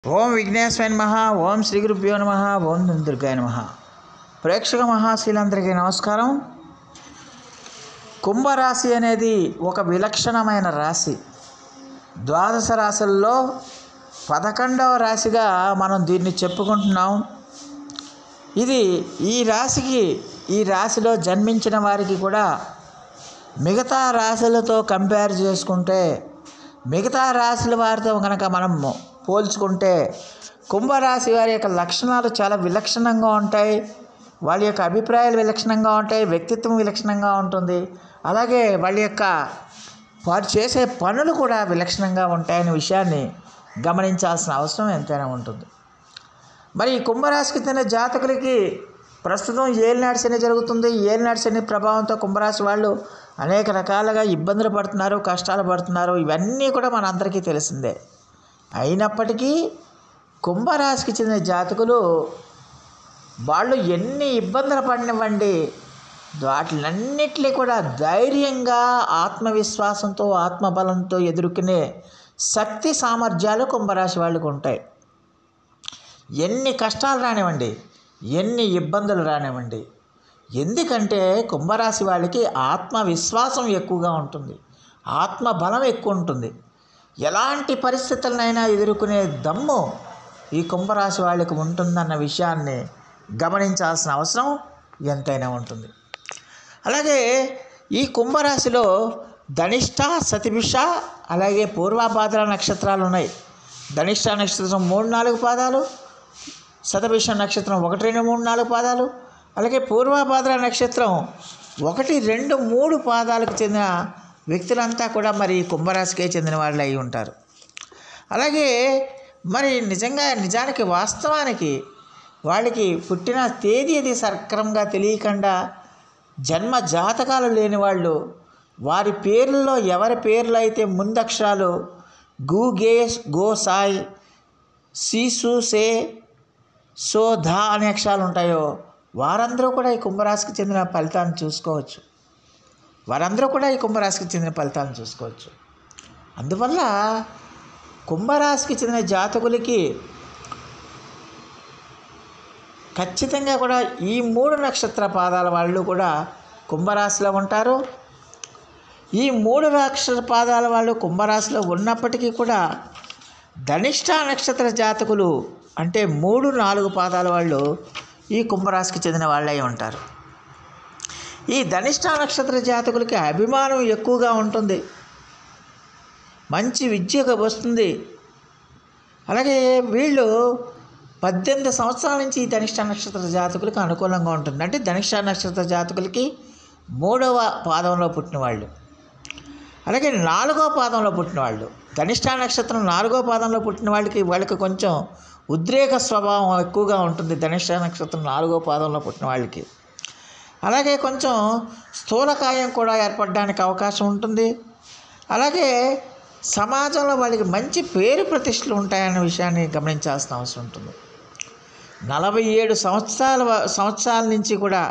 ఓం విఘ్నేశ్వర నమ ఓం శ్రీ గురుభ్యో నమ ఓం దుర్గాయ నమ ప్రేక్షక మహాశీలందరికీ నమస్కారం కుంభరాశి అనేది ఒక విలక్షణమైన రాశి ద్వాదశ రాశుల్లో పదకొండవ రాశిగా మనం దీన్ని చెప్పుకుంటున్నాం ఇది ఈ రాశికి ఈ రాశిలో జన్మించిన వారికి కూడా మిగతా రాశులతో కంపేర్ చేసుకుంటే మిగతా రాశుల వారితో కనుక మనం పోల్చుకుంటే కుంభరాశి వారి యొక్క లక్షణాలు చాలా విలక్షణంగా ఉంటాయి వాళ్ళ యొక్క అభిప్రాయాలు విలక్షణంగా ఉంటాయి వ్యక్తిత్వం విలక్షణంగా ఉంటుంది అలాగే వాళ్ళ యొక్క వారు చేసే పనులు కూడా విలక్షణంగా ఉంటాయనే విషయాన్ని గమనించాల్సిన అవసరం ఎంతైనా ఉంటుంది మరి ఈ కుంభరాశికి చెందిన జాతకులకి ప్రస్తుతం ఏలినాడు శని జరుగుతుంది ఏలినాడు శని ప్రభావంతో కుంభరాశి వాళ్ళు అనేక రకాలుగా ఇబ్బందులు పడుతున్నారు కష్టాలు పడుతున్నారు ఇవన్నీ కూడా మనందరికీ తెలిసిందే అయినప్పటికీ కుంభరాశికి చెందిన జాతకులు వాళ్ళు ఎన్ని ఇబ్బందులు పడినవ్వండి వాటిలన్నిటినీ కూడా ధైర్యంగా ఆత్మవిశ్వాసంతో ఆత్మబలంతో ఎదుర్కొనే శక్తి సామర్థ్యాలు కుంభరాశి వాళ్ళకు ఉంటాయి ఎన్ని కష్టాలు రానివ్వండి ఎన్ని ఇబ్బందులు రానివ్వండి ఎందుకంటే కుంభరాశి వాళ్ళకి ఆత్మవిశ్వాసం ఎక్కువగా ఉంటుంది ఆత్మబలం ఎక్కువ ఉంటుంది ఎలాంటి పరిస్థితులనైనా ఎదుర్కొనే దమ్ము ఈ కుంభరాశి వాళ్ళకి ఉంటుందన్న విషయాన్ని గమనించాల్సిన అవసరం ఎంతైనా ఉంటుంది అలాగే ఈ కుంభరాశిలో ధనిష్ట సతిభిష అలాగే పూర్వాభాద్ర నక్షత్రాలు ఉన్నాయి ధనిష్ట నక్షత్రం మూడు నాలుగు పాదాలు శతభిష నక్షత్రం ఒకటి రెండు మూడు నాలుగు పాదాలు అలాగే పూర్వభాద్ర నక్షత్రం ఒకటి రెండు మూడు పాదాలకు చెందిన వ్యక్తులంతా కూడా మరి కుంభరాశికే చెందిన వాళ్ళు అయి ఉంటారు అలాగే మరి నిజంగా నిజానికి వాస్తవానికి వాళ్ళకి పుట్టిన తేదీ అది సక్రమంగా తెలియకుండా జన్మ జాతకాలు లేని వాళ్ళు వారి పేర్లలో ఎవరి పేర్లు అయితే ముందక్షరాలు గు గే గో సాయ్ సీసు సే సో ధా అనే అక్షరాలు ఉంటాయో వారందరూ కూడా ఈ కుంభరాశికి చెందిన ఫలితాన్ని చూసుకోవచ్చు వారందరూ కూడా ఈ కుంభరాశికి చెందిన ఫలితాన్ని చూసుకోవచ్చు అందువల్ల కుంభరాశికి చెందిన జాతకులకి ఖచ్చితంగా కూడా ఈ మూడు నక్షత్ర పాదాల వాళ్ళు కూడా కుంభరాశిలో ఉంటారు ఈ మూడు నక్షత్ర పాదాల వాళ్ళు కుంభరాశిలో ఉన్నప్పటికీ కూడా ధనిష్ట నక్షత్ర జాతకులు అంటే మూడు నాలుగు పాదాల వాళ్ళు ఈ కుంభరాశికి చెందిన వాళ్ళై ఉంటారు ఈ ధనిష్ట నక్షత్ర జాతకులకి అభిమానం ఎక్కువగా ఉంటుంది మంచి విద్య వస్తుంది అలాగే వీళ్ళు పద్దెనిమిది సంవత్సరాల నుంచి ఈ ధనిష్ట నక్షత్ర జాతకులకు అనుకూలంగా ఉంటుంది అంటే ధనిష్ట నక్షత్ర జాతకులకి మూడవ పాదంలో పుట్టిన వాళ్ళు అలాగే నాలుగో పాదంలో పుట్టిన వాళ్ళు ధనిష్ట నక్షత్రం నాలుగో పాదంలో పుట్టిన వాళ్ళకి వాళ్ళకి కొంచెం ఉద్రేక స్వభావం ఎక్కువగా ఉంటుంది ధనిష్ట నక్షత్రం నాలుగో పాదంలో పుట్టిన వాళ్ళకి అలాగే కొంచెం స్థూలకాయం కూడా ఏర్పడడానికి అవకాశం ఉంటుంది అలాగే సమాజంలో వాళ్ళకి మంచి పేరు ప్రతిష్టలు ఉంటాయన్న విషయాన్ని గమనించాల్సిన అవసరం ఉంటుంది నలభై ఏడు సంవత్సరాల సంవత్సరాల నుంచి కూడా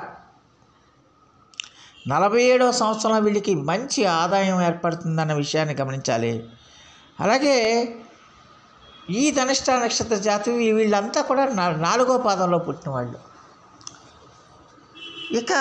నలభై ఏడవ సంవత్సరంలో వీళ్ళకి మంచి ఆదాయం ఏర్పడుతుందన్న విషయాన్ని గమనించాలి అలాగే ఈ ధనిష్ట నక్షత్ర జాతి వీళ్ళంతా కూడా నా- నాలుగో పాదంలో పుట్టిన వాళ్ళు ఇక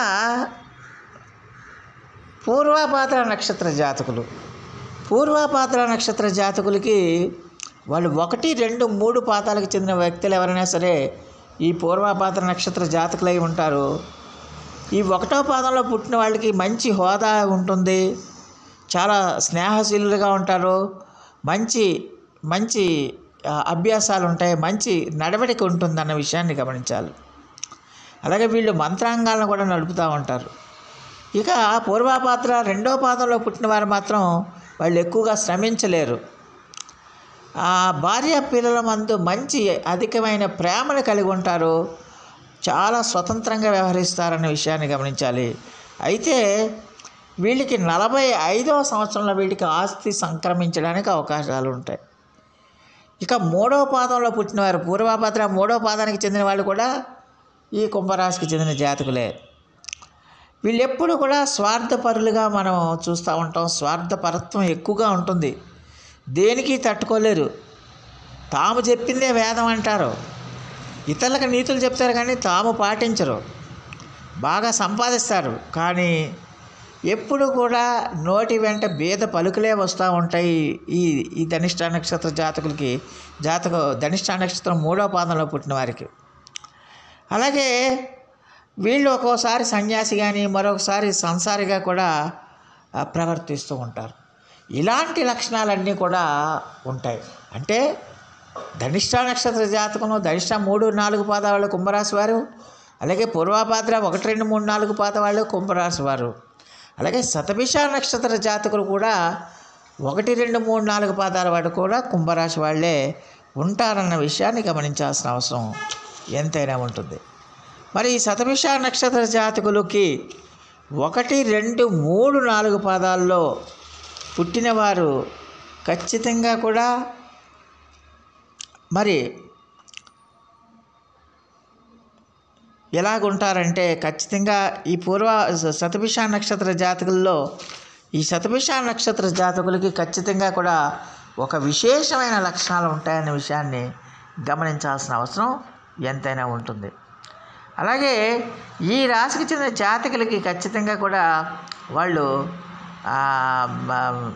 పూర్వపాత్ర నక్షత్ర జాతకులు పూర్వపాత్ర నక్షత్ర జాతకులకి వాళ్ళు ఒకటి రెండు మూడు పాదాలకు చెందిన వ్యక్తులు ఎవరైనా సరే ఈ పూర్వపాత్ర నక్షత్ర జాతకులై ఉంటారు ఈ ఒకటో పాదంలో పుట్టిన వాళ్ళకి మంచి హోదా ఉంటుంది చాలా స్నేహశీలుగా ఉంటారు మంచి మంచి ఆ, అభ్యాసాలు ఉంటాయి మంచి నడవడిక ఉంటుందన్న విషయాన్ని గమనించాలి అలాగే వీళ్ళు మంత్రాంగాలను కూడా నడుపుతూ ఉంటారు ఇక పూర్వపాత్ర రెండో పాదంలో పుట్టిన వారు మాత్రం వాళ్ళు ఎక్కువగా శ్రమించలేరు ఆ భార్య పిల్లల మందు మంచి అధికమైన ప్రేమను కలిగి ఉంటారు చాలా స్వతంత్రంగా వ్యవహరిస్తారన్న విషయాన్ని గమనించాలి అయితే వీళ్ళకి నలభై ఐదవ సంవత్సరంలో వీళ్ళకి ఆస్తి సంక్రమించడానికి అవకాశాలు ఉంటాయి ఇక మూడవ పాదంలో పుట్టినవారు పూర్వపాత్ర మూడవ పాదానికి చెందిన వాళ్ళు కూడా ఈ కుంభరాశికి చెందిన జాతకులే వీళ్ళు ఎప్పుడు కూడా స్వార్థపరులుగా మనం చూస్తూ ఉంటాం స్వార్థపరత్వం ఎక్కువగా ఉంటుంది దేనికి తట్టుకోలేరు తాము చెప్పిందే వేదం అంటారు ఇతరులకు నీతులు చెప్తారు కానీ తాము పాటించరు బాగా సంపాదిస్తారు కానీ ఎప్పుడు కూడా నోటి వెంట భేద పలుకులే వస్తూ ఉంటాయి ఈ ఈ ధనిష్ట నక్షత్ర జాతకులకి జాతక ధనిష్ట నక్షత్రం మూడో పాదంలో పుట్టిన వారికి అలాగే వీళ్ళు ఒక్కోసారి సన్యాసి కానీ మరొకసారి సంసారిగా కూడా ఆ, ప్రవర్తిస్తూ ఉంటారు ఇలాంటి లక్షణాలన్నీ కూడా ఉంటాయి అంటే ధనిష్ట నక్షత్ర జాతకము ధనిష్ట మూడు నాలుగు పాదాలు కుంభరాశి వారు అలాగే పూర్వాభాద్ర ఒకటి రెండు మూడు నాలుగు పాదవాళ్ళు కుంభరాశి వారు అలాగే శతభిష నక్షత్ర జాతకులు కూడా ఒకటి రెండు మూడు నాలుగు పాదాల వాడు కూడా కుంభరాశి వాళ్ళే ఉంటారన్న విషయాన్ని గమనించాల్సిన అవసరం ఎంతైనా ఉంటుంది మరి ఈ శతభిష నక్షత్ర జాతకులకి ఒకటి రెండు మూడు నాలుగు పాదాల్లో పుట్టినవారు ఖచ్చితంగా కూడా మరి ఎలాగుంటారంటే ఖచ్చితంగా ఈ పూర్వ శతభిష నక్షత్ర జాతకుల్లో ఈ శతభిష నక్షత్ర జాతకులకి ఖచ్చితంగా కూడా ఒక విశేషమైన లక్షణాలు ఉంటాయనే విషయాన్ని గమనించాల్సిన అవసరం ఎంతైనా ఉంటుంది అలాగే ఈ రాశికి చెందిన జాతకులకి ఖచ్చితంగా కూడా వాళ్ళు ఆ, మ-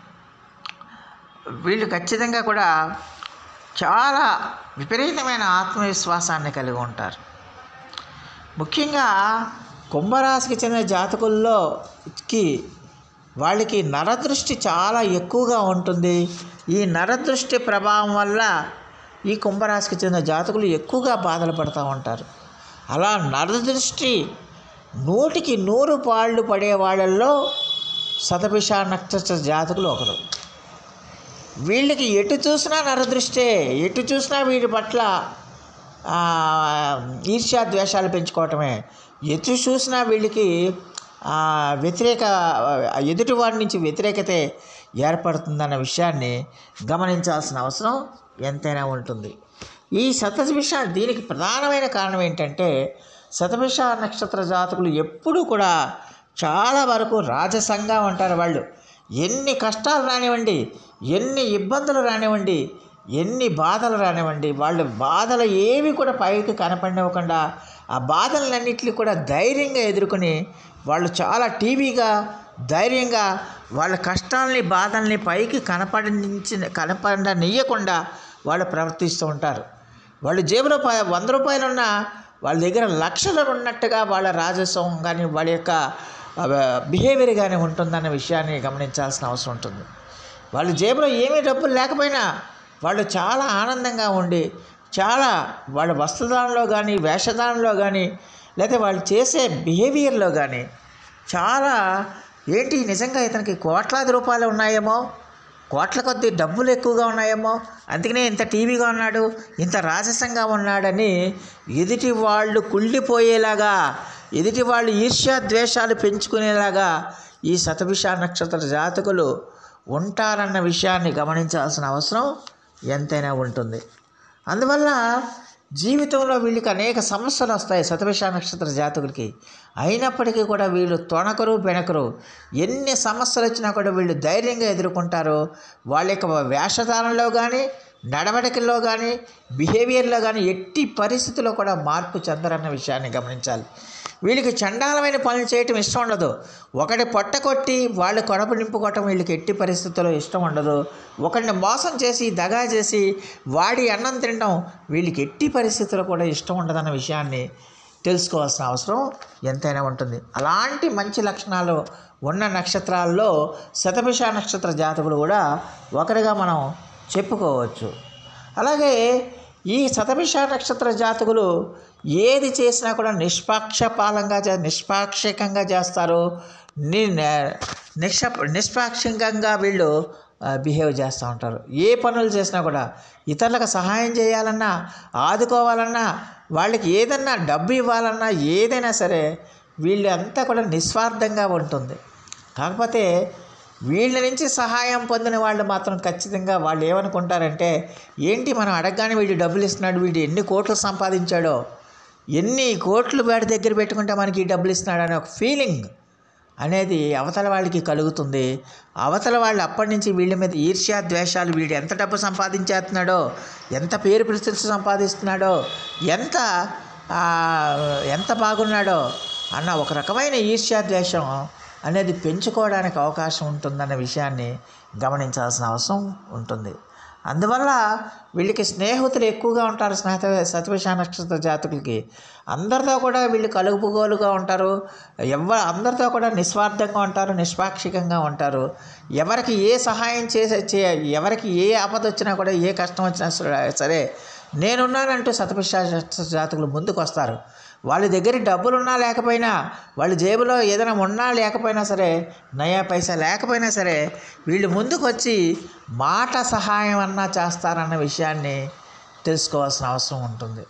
వీళ్ళు ఖచ్చితంగా కూడా చాలా విపరీతమైన ఆత్మవిశ్వాసాన్ని కలిగి ఉంటారు ముఖ్యంగా కుంభరాశికి చెందిన జాతకుల్లోకి వాళ్ళకి నరదృష్టి చాలా ఎక్కువగా ఉంటుంది ఈ నరదృష్టి ప్రభావం వల్ల ఈ కుంభరాశికి చెందిన జాతకులు ఎక్కువగా బాధలు పడుతూ ఉంటారు అలా నరదృష్టి నూటికి నూరు పాళ్ళు పడే వాళ్ళల్లో శతభిష నక్షత్ర జాతకులు ఒకరు వీళ్ళకి ఎటు చూసినా నరదృష్టే ఎటు చూసినా వీడి పట్ల ఆ, ఈర్ష్యా ద్వేషాలు పెంచుకోవటమే ఎటు చూసినా వీళ్ళకి ఆ, వ్యతిరేక ఆ, ఎదుటివాడి నుంచి వ్యతిరేకతే ఏర్పడుతుందన్న విషయాన్ని గమనించాల్సిన అవసరం ఎంతైనా ఉంటుంది ఈ శతభిష దీనికి ప్రధానమైన కారణం ఏంటంటే శతభిష నక్షత్ర జాతకులు ఎప్పుడూ కూడా చాలా వరకు రాజసంగా ఉంటారు వాళ్ళు ఎన్ని కష్టాలు రానివ్వండి ఎన్ని ఇబ్బందులు రానివ్వండి ఎన్ని బాధలు రానివ్వండి వాళ్ళు బాధలు ఏవి కూడా పైకి కనపడివ్వకుండా ఆ బాధలన్నింటినీ కూడా ధైర్యంగా ఎదుర్కొని వాళ్ళు చాలా టీవీగా ధైర్యంగా వాళ్ళ కష్టాలని బాధల్ని పైకి కనపడించిన కనపడనీయకుండా వాళ్ళు ప్రవర్తిస్తూ ఉంటారు వాళ్ళు జేబులో ప- వంద రూపాయలు ఉన్నా వాళ్ళ దగ్గర లక్షలు ఉన్నట్టుగా వాళ్ళ రాజస్వం కానీ వాళ్ళ యొక్క బిహేవియర్ కానీ ఉంటుందన్న విషయాన్ని గమనించాల్సిన అవసరం ఉంటుంది వాళ్ళ జేబులో ఏమీ డబ్బులు లేకపోయినా వాళ్ళు చాలా ఆనందంగా ఉండి చాలా వాళ్ళ వస్త్రదానంలో కానీ వేషధానంలో కానీ లేకపోతే వాళ్ళు చేసే బిహేవియర్లో కానీ చాలా ఏంటి నిజంగా ఇతనికి కోట్లాది రూపాయలు ఉన్నాయేమో కోట్ల కొద్ది డబ్బులు ఎక్కువగా ఉన్నాయేమో అందుకనే ఇంత టీవీగా ఉన్నాడు ఇంత రాజసంగా ఉన్నాడని ఎదుటి వాళ్ళు కుళ్ళిపోయేలాగా ఎదుటి వాళ్ళు ఈర్ష్యా ద్వేషాలు పెంచుకునేలాగా ఈ శతభిష నక్షత్ర జాతకులు ఉంటారన్న విషయాన్ని గమనించాల్సిన అవసరం ఎంతైనా ఉంటుంది అందువల్ల జీవితంలో వీళ్ళకి అనేక సమస్యలు వస్తాయి శతభిష నక్షత్ర జాతకులకి అయినప్పటికీ కూడా వీళ్ళు తొణకరు బెనకరు ఎన్ని సమస్యలు వచ్చినా కూడా వీళ్ళు ధైర్యంగా ఎదుర్కొంటారు వాళ్ళ యొక్క వేషధారణలో కానీ నడవడికల్లో కానీ బిహేవియర్లో కానీ ఎట్టి పరిస్థితుల్లో కూడా మార్పు చెందరన్న విషయాన్ని గమనించాలి వీళ్ళకి చండాలమైన పనులు చేయటం ఇష్టం ఉండదు ఒకటి పొట్ట కొట్టి వాళ్ళు కడుపు నింపుకోవటం వీళ్ళకి ఎట్టి పరిస్థితుల్లో ఇష్టం ఉండదు ఒకరిని మోసం చేసి దగా చేసి వాడి అన్నం తినడం వీళ్ళకి ఎట్టి పరిస్థితుల్లో కూడా ఇష్టం ఉండదన్న విషయాన్ని తెలుసుకోవాల్సిన అవసరం ఎంతైనా ఉంటుంది అలాంటి మంచి లక్షణాలు ఉన్న నక్షత్రాల్లో శతభిష నక్షత్ర జాతకులు కూడా ఒకరిగా మనం చెప్పుకోవచ్చు అలాగే ఈ శతభిష నక్షత్ర జాతకులు ఏది చేసినా కూడా నిష్పాక్షపాలంగా చే నిష్పాక్షికంగా చేస్తారు ని నిక్ష నిష్పాక్షికంగా వీళ్ళు బిహేవ్ చేస్తూ ఉంటారు ఏ పనులు చేసినా కూడా ఇతరులకు సహాయం చేయాలన్నా ఆదుకోవాలన్నా వాళ్ళకి ఏదన్నా డబ్బు ఇవ్వాలన్నా ఏదైనా సరే వీళ్ళంతా కూడా నిస్వార్థంగా ఉంటుంది కాకపోతే వీళ్ళ నుంచి సహాయం పొందిన వాళ్ళు మాత్రం ఖచ్చితంగా వాళ్ళు ఏమనుకుంటారంటే ఏంటి మనం అడగగానే వీడు డబ్బులు ఇస్తున్నాడు వీడు ఎన్ని కోట్లు సంపాదించాడో ఎన్ని కోట్లు వాడి దగ్గర పెట్టుకుంటే మనకి ఈ డబ్బులు ఇస్తున్నాడు అనే ఒక ఫీలింగ్ అనేది అవతల వాళ్ళకి కలుగుతుంది అవతల వాళ్ళు అప్పటి నుంచి వీళ్ళ మీద ఈర్ష్యా ద్వేషాలు వీడు ఎంత డబ్బు సంపాదించేస్తున్నాడో ఎంత పేరు ప్రతిష్టలు సంపాదిస్తున్నాడో ఎంత ఆ, ఎంత బాగున్నాడో అన్న ఒక రకమైన ఈర్ష్యా ద్వేషం అనేది పెంచుకోవడానికి అవకాశం ఉంటుందన్న విషయాన్ని గమనించాల్సిన అవసరం ఉంటుంది అందువల్ల వీళ్ళకి స్నేహితులు ఎక్కువగా ఉంటారు స్నేహిత సతవిష నక్షత్ర జాతకులకి అందరితో కూడా వీళ్ళు కలుపుగోలుగా ఉంటారు ఎవ అందరితో కూడా నిస్వార్థంగా ఉంటారు నిష్పాక్షికంగా ఉంటారు ఎవరికి ఏ సహాయం చేసే చే ఎవరికి ఏ ఆపద వచ్చినా కూడా ఏ కష్టం వచ్చినా సరే- సరే నేనున్నానంటూ సతపిష జాతకులు ముందుకు వస్తారు వాళ్ళ దగ్గర డబ్బులు ఉన్నా లేకపోయినా వాళ్ళ జేబులో ఏదైనా ఉన్నా లేకపోయినా సరే నయా పైసా లేకపోయినా సరే వీళ్ళు ముందుకు వచ్చి మాట సహాయం అన్నా చేస్తారన్న విషయాన్ని తెలుసుకోవాల్సిన అవసరం ఉంటుంది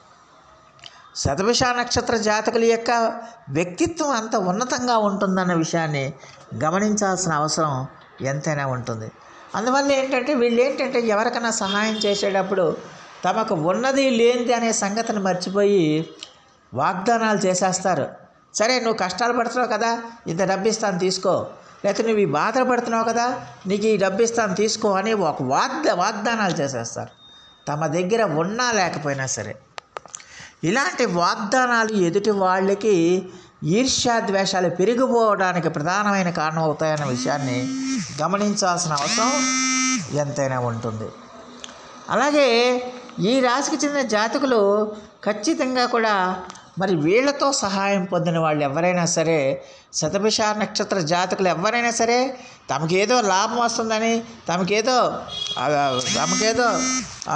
శతభిష నక్షత్ర జాతకుల యొక్క వ్యక్తిత్వం అంత ఉన్నతంగా ఉంటుందన్న విషయాన్ని గమనించాల్సిన అవసరం ఎంతైనా ఉంటుంది అందువల్ల ఏంటంటే వీళ్ళు ఏంటంటే ఎవరికైనా సహాయం చేసేటప్పుడు తమకు ఉన్నది లేనిది అనే సంగతిని మర్చిపోయి వాగ్దానాలు చేసేస్తారు సరే నువ్వు కష్టాలు పడుతున్నావు కదా ఇంత డబ్బు ఇస్తాను తీసుకో లేకపోతే నువ్వు ఈ బాధలు పడుతున్నావు కదా నీకు ఈ డబ్బు ఇస్తాను తీసుకో అని ఒక వాగ్ద వాగ్దానాలు చేసేస్తారు తమ దగ్గర ఉన్నా లేకపోయినా సరే ఇలాంటి వాగ్దానాలు ఎదుటి వాళ్ళకి ఈర్ష్యా ద్వేషాలు పెరిగిపోవడానికి ప్రధానమైన కారణం అవుతాయన్న విషయాన్ని గమనించాల్సిన అవసరం ఎంతైనా ఉంటుంది అలాగే ఈ రాశికి చెందిన జాతకులు ఖచ్చితంగా కూడా మరి వీళ్ళతో సహాయం పొందిన వాళ్ళు ఎవరైనా సరే శతభిష నక్షత్ర జాతకులు ఎవరైనా సరే తమకేదో లాభం వస్తుందని తమకేదో ఆ, తమకేదో ఆ,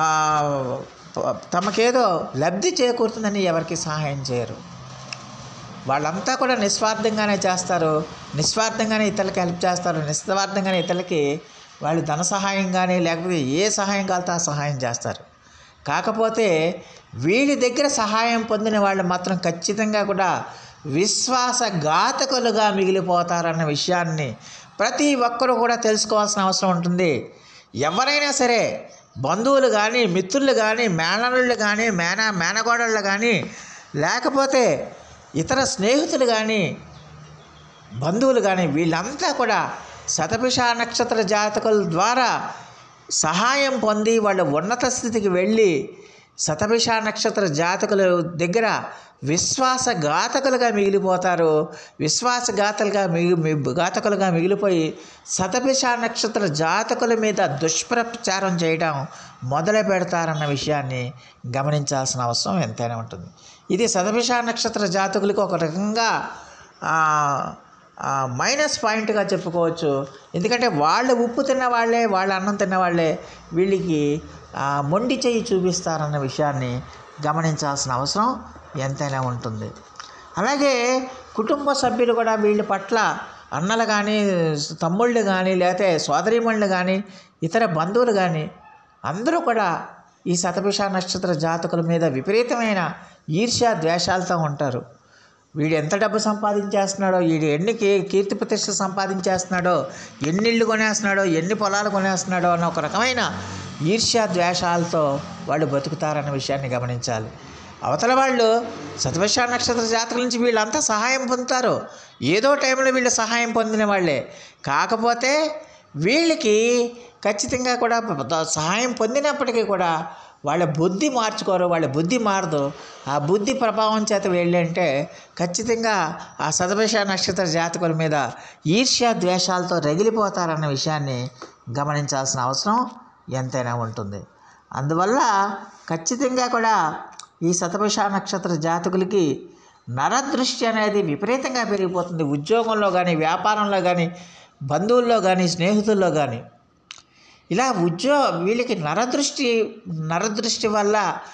తమకేదో లబ్ధి చేకూరుతుందని ఎవరికి సహాయం చేయరు వాళ్ళంతా కూడా నిస్వార్థంగానే చేస్తారు నిస్వార్థంగానే ఇతరులకి హెల్ప్ చేస్తారు నిస్వార్థంగానే ఇతరులకి వాళ్ళు ధన సహాయం కానీ లేకపోతే ఏ సహాయం కావాలితే ఆ సహాయం చేస్తారు కాకపోతే వీళ్ళ దగ్గర సహాయం పొందిన వాళ్ళు మాత్రం ఖచ్చితంగా కూడా విశ్వాసఘాతకులుగా మిగిలిపోతారన్న విషయాన్ని ప్రతి ఒక్కరూ కూడా తెలుసుకోవాల్సిన అవసరం ఉంటుంది ఎవరైనా సరే బంధువులు కానీ మిత్రులు కానీ మేనల్లు కానీ మేన మేనగోడళ్ళు కానీ లేకపోతే ఇతర స్నేహితులు కానీ బంధువులు కానీ వీళ్ళంతా కూడా శతభిష నక్షత్ర జాతకుల ద్వారా సహాయం పొంది వాళ్ళ ఉన్నత స్థితికి వెళ్ళి శతభిష నక్షత్ర జాతకుల దగ్గర విశ్వాసఘాతకులుగా మిగిలిపోతారు విశ్వాసఘాతలుగా మిగి మి- ఘాతకులుగా మిగిలిపోయి శతభిష నక్షత్ర జాతకుల మీద దుష్ప్రచారం చేయడం మొదలు పెడతారన్న విషయాన్ని గమనించాల్సిన అవసరం ఎంతైనా ఉంటుంది ఇది శతభిష నక్షత్ర జాతకులకు ఒక రకంగా ఆ, ఆ, మైనస్ పాయింట్గా చెప్పుకోవచ్చు ఎందుకంటే వాళ్ళ ఉప్పు తిన్న వాళ్ళే వాళ్ళ అన్నం తిన్న వాళ్ళే వీళ్ళకి ఆ, మొండి చెయ్యి చూపిస్తారన్న విషయాన్ని గమనించాల్సిన అవసరం ఎంతైనా ఉంటుంది అలాగే కుటుంబ సభ్యులు కూడా వీళ్ళ పట్ల అన్నలు కానీ తమ్ముళ్ళు కానీ లేకపోతే సోదరీమణులు కానీ ఇతర బంధువులు కానీ అందరూ కూడా ఈ శతభిష నక్షత్ర జాతకుల మీద విపరీతమైన ఈర్ష్య ద్వేషాలతో ఉంటారు వీడు ఎంత డబ్బు సంపాదించేస్తున్నాడో వీడు ఎన్ని కీ కీర్తి ప్రతిష్టలు సంపాదించేస్తున్నాడో ఎన్ని ఇళ్ళు కొనేస్తున్నాడో ఎన్ని పొలాలు కొనేస్తున్నాడో అన్న ఒక రకమైన ఈర్ష్య ద్వేషాలతో వాళ్ళు బతుకుతారన్న విషయాన్ని గమనించాలి అవతల వాళ్ళు సతవశ నక్షత్ర జాతకుల నుంచి వీళ్ళంతా సహాయం పొందుతారు ఏదో టైంలో వీళ్ళు సహాయం పొందిన వాళ్ళే కాకపోతే వీళ్ళకి ఖచ్చితంగా కూడా ద- సహాయం పొందినప్పటికీ కూడా వాళ్ళ బుద్ధి మార్చుకోరు వాళ్ళ బుద్ధి మారదు ఆ బుద్ధి ప్రభావం చేత వెళ్ళంటే ఖచ్చితంగా ఆ సదభష నక్షత్ర జాతకుల మీద ఈర్ష్య ద్వేషాలతో రగిలిపోతారన్న విషయాన్ని గమనించాల్సిన అవసరం ఎంతైనా ఉంటుంది అందువల్ల ఖచ్చితంగా కూడా ఈ శతభిష నక్షత్ర జాతకులకి నరదృష్టి అనేది విపరీతంగా పెరిగిపోతుంది ఉద్యోగంలో కానీ వ్యాపారంలో కానీ బంధువుల్లో కానీ స్నేహితుల్లో కానీ ఇలా ఉద్యో వీళ్ళకి నరదృష్టి నరదృష్టి వల్ల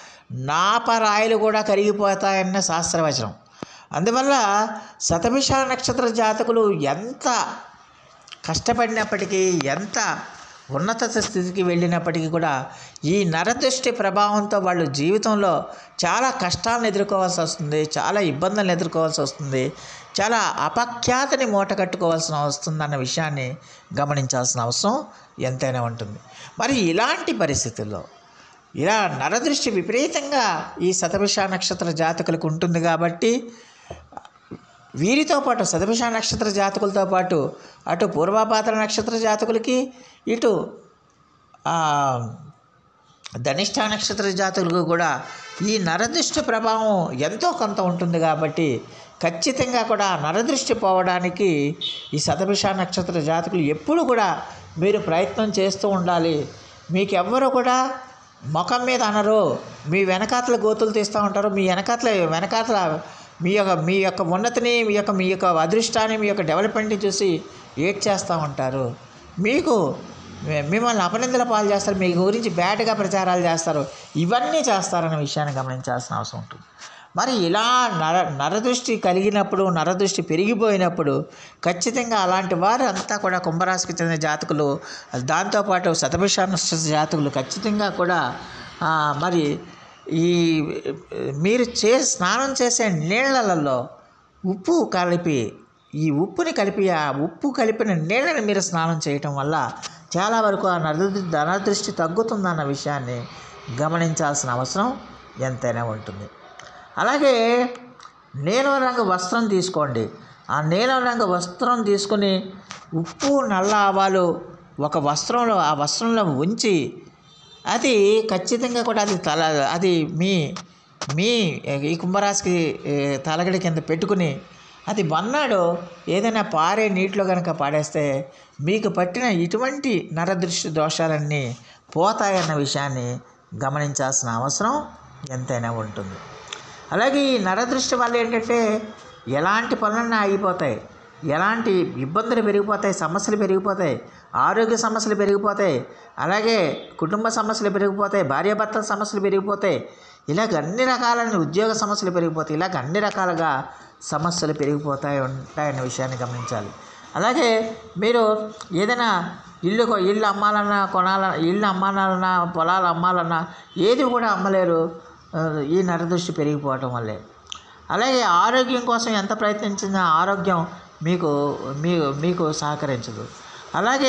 నాపరాయలు కూడా కరిగిపోతాయన్న శాస్త్రవచనం అందువల్ల శతభిష నక్షత్ర జాతకులు ఎంత కష్టపడినప్పటికీ ఎంత ఉన్నత స్థితికి వెళ్ళినప్పటికీ కూడా ఈ నరదృష్టి ప్రభావంతో వాళ్ళు జీవితంలో చాలా కష్టాలను ఎదుర్కోవాల్సి వస్తుంది చాలా ఇబ్బందులను ఎదుర్కోవాల్సి వస్తుంది చాలా అపఖ్యాతిని మూట కట్టుకోవాల్సిన వస్తుందన్న విషయాన్ని గమనించాల్సిన అవసరం ఎంతైనా ఉంటుంది మరి ఇలాంటి పరిస్థితుల్లో ఇలా నరదృష్టి విపరీతంగా ఈ శతభిష నక్షత్ర జాతకులకు ఉంటుంది కాబట్టి వీరితో పాటు సదభిష నక్షత్ర జాతకులతో పాటు అటు పూర్వపాత్ర నక్షత్ర జాతకులకి ఇటు ఆ, ధనిష్ట నక్షత్ర జాతకులకు కూడా ఈ నరదృష్టి ప్రభావం ఎంతో కొంత ఉంటుంది కాబట్టి ఖచ్చితంగా కూడా నరదృష్టి పోవడానికి ఈ శతభిష నక్షత్ర జాతకులు ఎప్పుడు కూడా మీరు ప్రయత్నం చేస్తూ ఉండాలి మీకు ఎవ్వరు కూడా ముఖం మీద అనరు మీ వెనకాతల గోతులు తీస్తూ ఉంటారు మీ వెనకాతల వెనకాతల మీ యొక్క మీ యొక్క ఉన్నతిని మీ యొక్క మీ యొక్క అదృష్టాన్ని మీ యొక్క డెవలప్మెంట్ని చూసి ఏడ్ చేస్తూ ఉంటారు మీకు మి- మిమ్మల్ని అపనిందల పాలు చేస్తారు మీ గురించి బ్యాడ్గా ప్రచారాలు చేస్తారు ఇవన్నీ చేస్తారన్న విషయాన్ని గమనించాల్సిన అవసరం ఉంటుంది మరి ఇలా నర నరదృష్టి కలిగినప్పుడు నరదృష్టి పెరిగిపోయినప్పుడు ఖచ్చితంగా అలాంటి వారు అంతా కూడా కుంభరాశికి చెందిన జాతకులు దాంతోపాటు శతభిష నక్షత్ర జాతకులు ఖచ్చితంగా కూడా ఆ, మరి ఈ మీరు చే స్నానం చేసే నీళ్ళలలో ఉప్పు కలిపి ఈ ఉప్పుని కలిపి ఆ ఉప్పు కలిపిన నీళ్ళని మీరు స్నానం చేయటం వల్ల చాలా వరకు ఆ నర నరదృష్టి తగ్గుతుందన్న విషయాన్ని గమనించాల్సిన అవసరం ఎంతైనా ఉంటుంది అలాగే నీలం రంగు వస్త్రం తీసుకోండి ఆ నీలం రంగు వస్త్రం తీసుకుని ఉప్పు నల్ల ఆవాలు ఒక వస్త్రంలో ఆ వస్త్రంలో ఉంచి అది ఖచ్చితంగా కూడా అది తల అది మీ మీ ఈ కుంభరాశికి ఏ, తలగడి కింద పెట్టుకుని అది మన్నాడు ఏదైనా పారే నీటిలో కనుక పాడేస్తే మీకు పట్టిన ఇటువంటి నరదృష్టి దోషాలన్నీ పోతాయన్న విషయాన్ని గమనించాల్సిన అవసరం ఎంతైనా ఉంటుంది అలాగే ఈ నరదృష్టి వల్ల ఏంటంటే ఎలాంటి పనులన్నా ఆగిపోతాయి ఎలాంటి ఇబ్బందులు పెరిగిపోతాయి సమస్యలు పెరిగిపోతాయి ఆరోగ్య సమస్యలు పెరిగిపోతాయి అలాగే కుటుంబ సమస్యలు పెరిగిపోతాయి భార్యాభర్తల సమస్యలు పెరిగిపోతాయి ఇలాగ అన్ని రకాలైన ఉద్యోగ సమస్యలు పెరిగిపోతాయి ఇలాగ అన్ని రకాలుగా సమస్యలు పెరిగిపోతాయి ఉంటాయన్న విషయాన్ని గమనించాలి అలాగే మీరు ఏదైనా ఇల్లు కొ- ఇల్లు అమ్మాలన్నా కొనాలన్నా ఇల్లు అమ్మాలన్నా పొలాలు అమ్మాలన్నా ఏది కూడా అమ్మలేరు ఆ, ఈ నరదృష్టి పెరిగిపోవటం వల్లే అలాగే ఆరోగ్యం కోసం ఎంత ప్రయత్నించినా ఆరోగ్యం మీకు మీ మీకు సహకరించదు అలాగే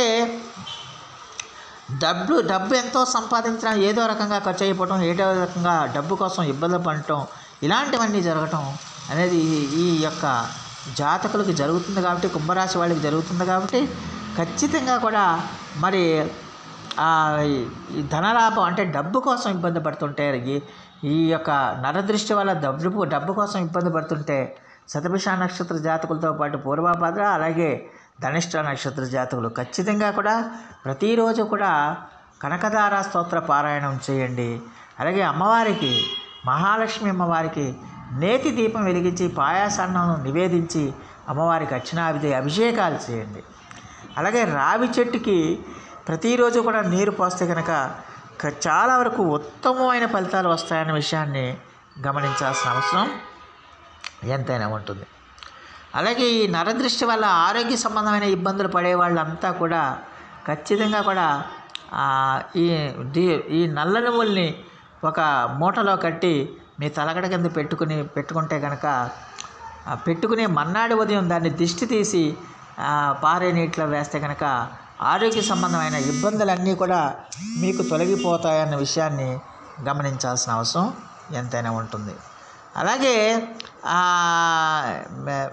డబ్బు డబ్బు ఎంతో సంపాదించినా ఏదో రకంగా ఖర్చు అయిపోవటం ఏదో రకంగా డబ్బు కోసం ఇబ్బంది పడటం ఇలాంటివన్నీ జరగటం అనేది ఈ- ఈ యొక్క జాతకులకు జరుగుతుంది కాబట్టి కుంభరాశి వాళ్ళకి జరుగుతుంది కాబట్టి ఖచ్చితంగా కూడా మరి ఆ ఈ ధనలాభం అంటే డబ్బు కోసం ఇబ్బంది పడుతుంటే ఈ ఈ యొక్క నరదృష్టి వల్ల డబ్బు డబ్బు కోసం ఇబ్బంది పడుతుంటే శతభిష నక్షత్ర జాతకులతో పాటు పూర్వభద్ర అలాగే ధనిష్ట నక్షత్ర జాతకులు ఖచ్చితంగా కూడా ప్రతిరోజు కూడా కనకదార స్తోత్ర పారాయణం చేయండి అలాగే అమ్మవారికి మహాలక్ష్మి అమ్మవారికి నేతి దీపం వెలిగించి పాయాసన్నం నివేదించి అమ్మవారికి అర్చనావిధి అభిషేకాలు చేయండి అలాగే రావి చెట్టుకి ప్రతిరోజు కూడా నీరు పోస్తే కనుక క- చాలా వరకు ఉత్తమమైన ఫలితాలు వస్తాయన్న విషయాన్ని గమనించాల్సిన అవసరం ఎంతైనా ఉంటుంది అలాగే ఈ నరదృష్టి వల్ల ఆరోగ్య సంబంధమైన ఇబ్బందులు పడే వాళ్ళంతా కూడా ఖచ్చితంగా కూడా ఆ, ఈ దీ ఈ నల్ల నువ్వుల్ని ఒక మూటలో కట్టి మీ తలగడ కింద పెట్టుకుని పెట్టుకుంటే కనుక ఆ, పెట్టుకునే మన్నాడు ఉదయం దాన్ని దిష్టి తీసి ఆ, పారే నీటిలో వేస్తే కనుక ఆరోగ్య సంబంధమైన ఇబ్బందులన్నీ కూడా మీకు తొలగిపోతాయన్న విషయాన్ని గమనించాల్సిన అవసరం ఎంతైనా ఉంటుంది అలాగే ఆ, మే-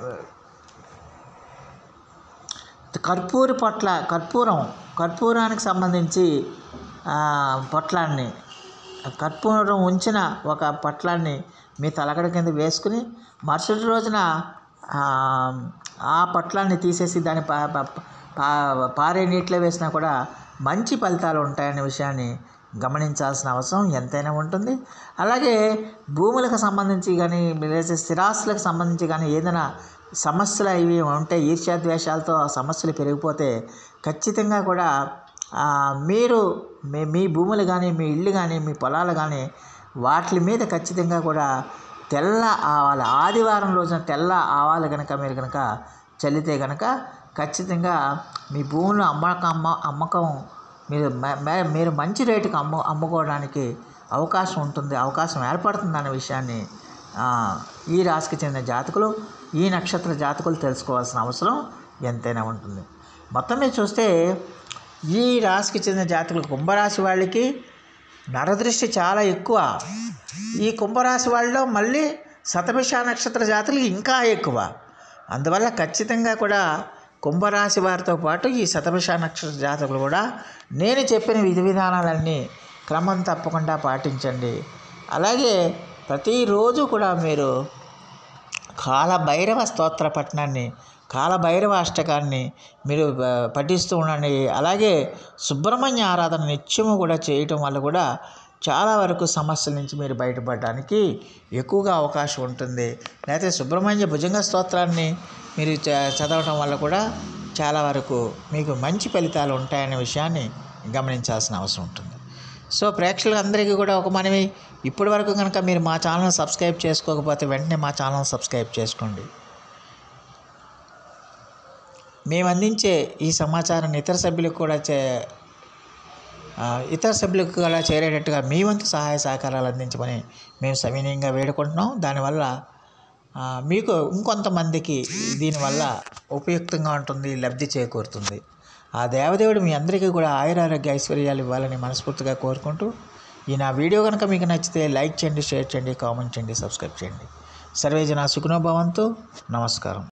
కర్పూర పొట్ల కర్పూరం కర్పూరానికి సంబంధించి ఆ, పొట్లాన్ని కర్పూరం ఉంచిన ఒక పొట్లాన్ని మీ తలకడ కింద వేసుకుని మరుసటి రోజున ఆ, ఆ పొట్లాన్ని తీసేసి దాన్ని పా పా- పా- పారే నీటిలో వేసినా కూడా మంచి ఫలితాలు ఉంటాయనే విషయాన్ని గమనించాల్సిన అవసరం ఎంతైనా ఉంటుంది అలాగే భూములకు సంబంధించి కానీ లేదా స్థిరాస్తులకు సంబంధించి కానీ ఏదైనా సమస్యలు ఇవి ఉంటే ఈర్ష్యాద్వేషాలతో ఆ సమస్యలు పెరిగిపోతే ఖచ్చితంగా కూడా ఆ, మీరు మీ మీ భూములు కానీ మీ ఇల్లు కానీ మీ పొలాలు కానీ వాటి మీద ఖచ్చితంగా కూడా తెల్ల ఆవాలు ఆదివారం రోజున తెల్ల ఆవాలు కనుక మీరు కనుక చల్లితే కనుక ఖచ్చితంగా మీ భూములు అమ్మకం అమ్మ అమ్మకం మీరు మ- మ- మీరు మంచి రేటుకి అమ్ము అమ్ముకోవడానికి అవకాశం ఉంటుంది అవకాశం ఏర్పడుతుంది అనే విషయాన్ని ఆ, ఈ రాశికి చెందిన జాతకులు ఈ నక్షత్ర జాతకులు తెలుసుకోవాల్సిన అవసరం ఎంతైనా ఉంటుంది మొత్తం మీద చూస్తే ఈ రాశికి చెందిన జాతకులు కుంభరాశి వాళ్ళకి నరదృష్టి చాలా ఎక్కువ ఈ కుంభరాశి వాళ్ళలో మళ్ళీ శతభిష నక్షత్ర జాతకులు ఇంకా ఎక్కువ అందువల్ల ఖచ్చితంగా కూడా కుంభరాశి వారితో పాటు ఈ శతభిష నక్షత్ర జాతకులు కూడా నేను చెప్పిన విధి విధానాలన్నీ క్రమం తప్పకుండా పాటించండి అలాగే ప్రతిరోజు కూడా మీరు కాలభైరవ స్తోత్ర పఠనాన్ని కాలభైరవ అష్టకాన్ని మీరు ఆ, పఠిస్తూ ఉండండి అలాగే సుబ్రహ్మణ్య ఆరాధన నిత్యము కూడా చేయటం వల్ల కూడా చాలా వరకు సమస్యల నుంచి మీరు బయటపడడానికి ఎక్కువగా అవకాశం ఉంటుంది లేకపోతే సుబ్రహ్మణ్య భుజంగ స్తోత్రాన్ని మీరు చ- చదవటం వల్ల కూడా చాలా వరకు మీకు మంచి ఫలితాలు ఉంటాయనే విషయాన్ని గమనించాల్సిన అవసరం ఉంటుంది సో ప్రేక్షకులందరికీ కూడా ఒక మనవి ఇప్పటి వరకు కనుక మీరు మా ఛానల్ సబ్స్క్రైబ్ చేసుకోకపోతే వెంటనే మా ఛానల్ సబ్స్క్రైబ్ చేసుకోండి మేము అందించే ఈ సమాచారాన్ని ఇతర సభ్యులకు కూడా చే ఆ, ఇతర సభ్యులకు కూడా చేరేటట్టుగా మీ వంతు సహాయ సహకారాలు అందించమని మేము సవినయంగా వేడుకుంటున్నాం దానివల్ల ఆ, మీకు ఇంకొంతమందికి దీనివల్ల ఉపయుక్తంగా ఉంటుంది లబ్ధి చేకూరుతుంది ఆ దేవదేవుడు మీ అందరికీ కూడా ఆయురారోగ్య ఐశ్వర్యాలు ఇవ్వాలని మనస్ఫూర్తిగా కోరుకుంటూ ఈ నా వీడియో కనుక మీకు నచ్చితే లైక్ చేయండి షేర్ చేయండి కామెంట్ చేయండి సబ్స్క్రైబ్ చేయండి సర్వేజన సుఖనోభవంతు నమస్కారం